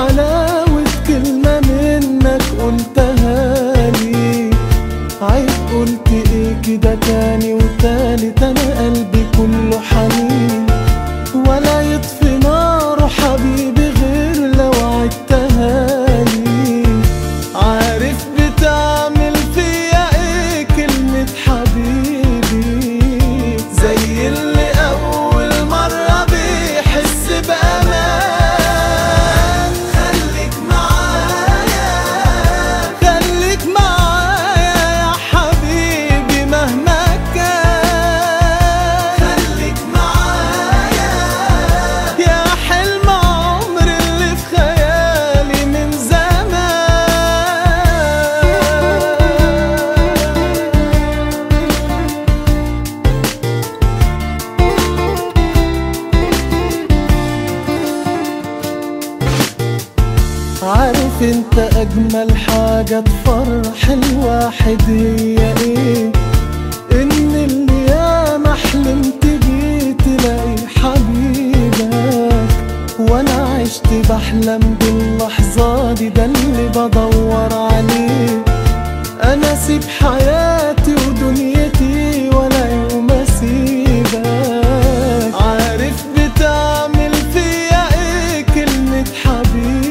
حلاوة كلمة منك قلتها لي عيب قلت ايه كده تاني وتالت انا قلبي كله حنين ولا يطفي ناره حبيبي غير لو عدتها لي عارف بتعمل فيا ايه كلمة حبيبي زي اللي اول مرة بيحس بامان خليك معايا خليك معايا يا حبيبي مهما كان خليك معايا يا حلم عمري اللي في خيالي من زمان عارف انت اجمل حاجة تفرح الواحد هي ايه ان اللي ياما حلمت بيه تلاقي حبيبك وانا عشت بحلم باللحظة دي ده اللي بدور عليه انا اسيب حياتي ودنيتي ولا يوم اسيبك عارف بتعمل فيا ايه كلمة حبيبي